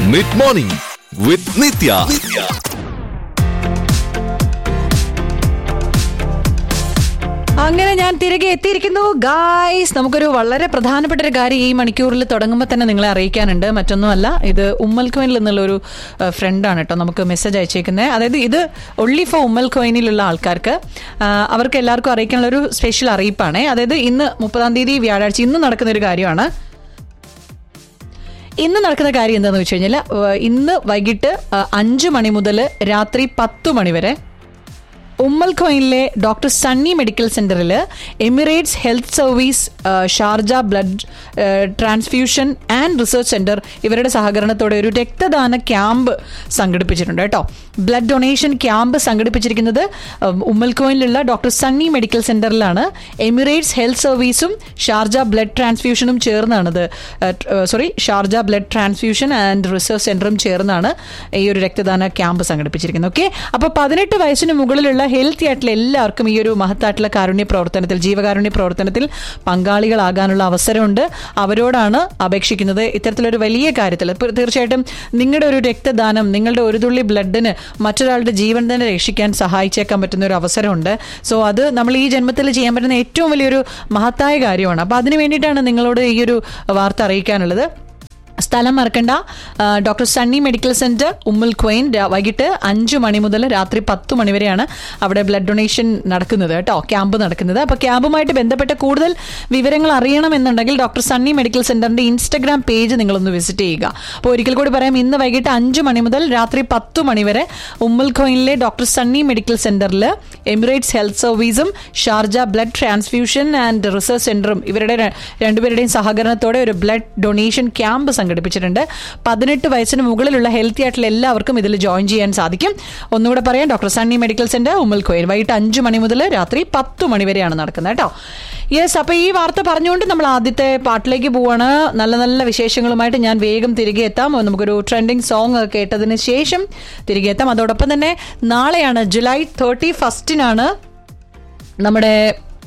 mid morning വിത്ത് നിത്യ അങ്ങനെ ഞാൻ തിരികെ എത്തിയിരിക്കുന്നു ഗായ്സ് നമുക്കൊരു വളരെ പ്രധാനപ്പെട്ട ഒരു കാര്യം ഈ മണിക്കൂറിൽ തുടങ്ങുമ്പോൾ തന്നെ നിങ്ങളെ അറിയിക്കാനുണ്ട് മറ്റൊന്നുമല്ല ഇത് ഉമ്മൽ കോയിനിൽ നിന്നുള്ള ഒരു ഫ്രണ്ടാണ് കേട്ടോ നമുക്ക് മെസ്സേജ് അയച്ചേക്കുന്നത് അതായത് ഇത് ഒൺലി ഫോർ ഉമ്മൽ കോയിനിലുള്ള ആൾക്കാർക്ക് ആ, അവർക്ക് എല്ലാവർക്കും അറിയിക്കാനുള്ള ഒരു സ്പെഷ്യൽ അറിയിപ്പാണ് അതായത് ഇന്ന് മുപ്പതാം തീയതി വ്യാഴാഴ്ച ഇന്ന് നടക്കുന്ന ഒരു കാര്യമാണ് ഇന്ന് നടക്കുന്ന കാര്യം എന്താണെന്ന് വെച്ച് കഴിഞ്ഞാൽ ഇന്ന് വൈകിട്ട് ആ, അഞ്ച് മണി മുതൽ രാത്രി പത്ത് മണി വരെ ഉമ്മൽ ഖോയിനിലെ ഡോക്ടർ സണ്ണി മെഡിക്കൽ സെന്ററിൽ Emirates health service ah, Sharjah blood ah, transfusion and research centre ഇവരുടെ സഹകരണത്തോടെ ഒരു രക്തദാന ക്യാമ്പ് സംഘടിപ്പിച്ചിട്ടുണ്ട് കേട്ടോ ബ്ലഡ് ഡൊണേഷൻ ക്യാമ്പ് സംഘടിപ്പിച്ചിരിക്കുന്നത് ഉം, ഉമ്മൽ ഖോയിനിലുള്ള ഡോക്ടർ സണ്ണി മെഡിക്കൽ സെന്ററിലാണ് എമിറേറ്റ്സ് ഹെൽത്ത് സർവീസും ഷാർജ ബ്ലഡ് ട്രാൻസ്ഫ്യൂഷനും ചേർന്നാണിത് sorry Sharjah blood transfusion and research സെന്ററും ചേർന്നാണ് ഈ ഒരു രക്തദാന ക്യാമ്പ് സംഘടിപ്പിച്ചിരിക്കുന്നത് ഓക്കെ അപ്പോൾ പതിനെട്ട് വയസ്സിന് മുകളിലുള്ള ഹെൽത്തി ആയിട്ടുള്ള എല്ലാവർക്കും ഈ ഒരു മഹത്തായിട്ടുള്ള കാരുണ്യ പ്രവർത്തനത്തിൽ ജീവകാരുണ്യ പ്രവർത്തനത്തിൽ പങ്കാളികളാകാനുള്ള അവസരമുണ്ട് അവരോടാണ് അപേക്ഷിക്കുന്നത് ഇത്തരത്തിലൊരു വലിയ കാര്യത്തിൽ ഇപ്പൊ തീർച്ചയായിട്ടും നിങ്ങളുടെ ഒരു രക്തദാനം നിങ്ങളുടെ ഒരു തുള്ളി ബ്ലഡിന് മറ്റൊരാളുടെ ജീവൻ തന്നെ രക്ഷിക്കാൻ സഹായിച്ചേക്കാൻ പറ്റുന്ന ഒരു അവസരമുണ്ട് സോ അത് നമ്മൾ ഈ ജന്മത്തിൽ ചെയ്യാൻ പറ്റുന്ന ഏറ്റവും വലിയൊരു മഹത്തായ കാര്യമാണ് അപ്പോൾ അതിന് വേണ്ടിയിട്ടാണ് നിങ്ങളോട് ഈ ഒരു വാർത്ത അറിയിക്കാനുള്ളത് സ്ഥലം മറക്കണ്ട ആ, ഡോക്ടർ സണ്ണി മെഡിക്കൽ സെന്റർ ഉമ്മുൽ ക്വൈൻ രാ- വൈകിട്ട് അഞ്ച് മണി മുതൽ രാത്രി പത്ത് മണി വരെയാണ് അവിടെ ബ്ലഡ് ഡൊണേഷൻ നടക്കുന്നത് കേട്ടോ ക്യാമ്പ് നടക്കുന്നത് അപ്പോൾ ക്യാമ്പുമായിട്ട് ബന്ധപ്പെട്ട കൂടുതൽ വിവരങ്ങൾ അറിയണമെന്നുണ്ടെങ്കിൽ ഡോക്ടർ സണ്ണി മെഡിക്കൽ സെന്ററിന്റെ ഇൻസ്റ്റഗ്രാം പേജ് നിങ്ങളൊന്ന് വിസിറ്റ് ചെയ്യുക അപ്പോൾ ഒരിക്കൽ കൂടി പറയാം ഇന്ന് വൈകിട്ട് അഞ്ച് മണി മുതൽ രാത്രി പത്ത് മണി വരെ ഉമ്മുൽ ഖോയിനിലെ ഡോക്ടർ സണ്ണി മെഡിക്കൽ സെന്ററിൽ എമിറേറ്റ്സ് ഹെൽത്ത് സർവീസും Sharjah blood transfusion and research സെന്ററും ഇവരുടെ ര- രണ്ടുപേരുടെയും സഹകരണത്തോടെ ഒരു ബ്ലഡ് ഡൊണേഷൻ ക്യാമ്പ് സംഘടിപ്പിച്ചിട്ടുണ്ട് പതിനെട്ട് വയസ്സിന് മുകളിലുള്ള ഹെൽത്തി ആയിട്ടുള്ള എല്ലാവർക്കും ഇതിൽ ജോയിൻ ചെയ്യാൻ സാധിക്കും ഒന്നുകൂടെ പറയാം doctor Sunny medical centre Umm Al Quwain വൈകിട്ട് അഞ്ച് മണി മുതൽ രാത്രി പത്ത് മണി വരെയാണ് നടക്കുന്നത് കേട്ടോ യെസ് അപ്പൊ ഈ വാർത്ത പറഞ്ഞുകൊണ്ട് നമ്മൾ ആദ്യത്തെ പാട്ടിലേക്ക് പോവാണ് നല്ല നല്ല വിശേഷങ്ങളുമായിട്ട് ഞാൻ വേഗം തിരികെ എത്താം നമുക്കൊരു ട്രെൻഡിങ് സോങ് കേട്ടതിന് ശേഷം തിരികെ എത്താം അതോടൊപ്പം തന്നെ നാളെയാണ് ജൂലൈ തേർട്ടി ഫസ്റ്റിനാണ് നമ്മുടെ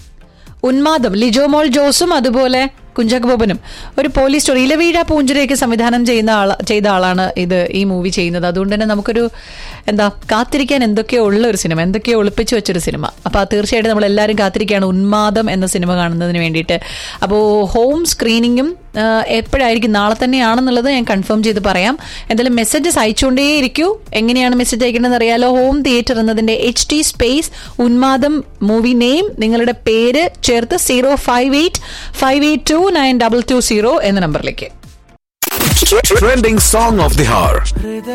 ഉന്മാദം ലിജോമോൾ ജോസും അതുപോലെ കുഞ്ചാക്കോ ബോബനും ഒരു പോലീസ് സ്റ്റോറി ഇലവീഴ പൂഞ്ചിരയൊക്കെ സംവിധാനം ചെയ്യുന്ന ആൾ ചെയ്ത ആളാണ് ഇത് ഈ മൂവി ചെയ്യുന്നത് അതുകൊണ്ട് തന്നെ നമുക്കൊരു എന്താ കാത്തിരിക്കാൻ എന്തൊക്കെയോ ഉള്ള ഒരു സിനിമ എന്തൊക്കെയോ ഒളിപ്പിച്ചു വെച്ചൊരു സിനിമ അപ്പോൾ തീർച്ചയായിട്ടും നമ്മൾ എല്ലാവരും കാത്തിരിക്കുകയാണ് ഉന്മാദം എന്ന സിനിമ കാണുന്നതിന് വേണ്ടിയിട്ട് അപ്പോൾ ഹോം സ്ക്രീനിങ്ങും എപ്പോഴായിരിക്കും നാളെ തന്നെയാണെന്നുള്ളത് ഞാൻ കൺഫേം ചെയ്ത് പറയാം എന്തായാലും മെസ്സേജസ് അയച്ചുകൊണ്ടേയിരിക്കൂ എങ്ങനെയാണ് മെസ്സേജ് അയക്കേണ്ടതെന്ന് അറിയാലോ ഹോം തിയേറ്റർ എന്നതിന്റെ H T space Unmadam movie name നിങ്ങളുടെ പേര് ചേർത്ത് zero five eight five eight two nine double two zero എന്ന നമ്പറിലേക്ക് trending song of the hour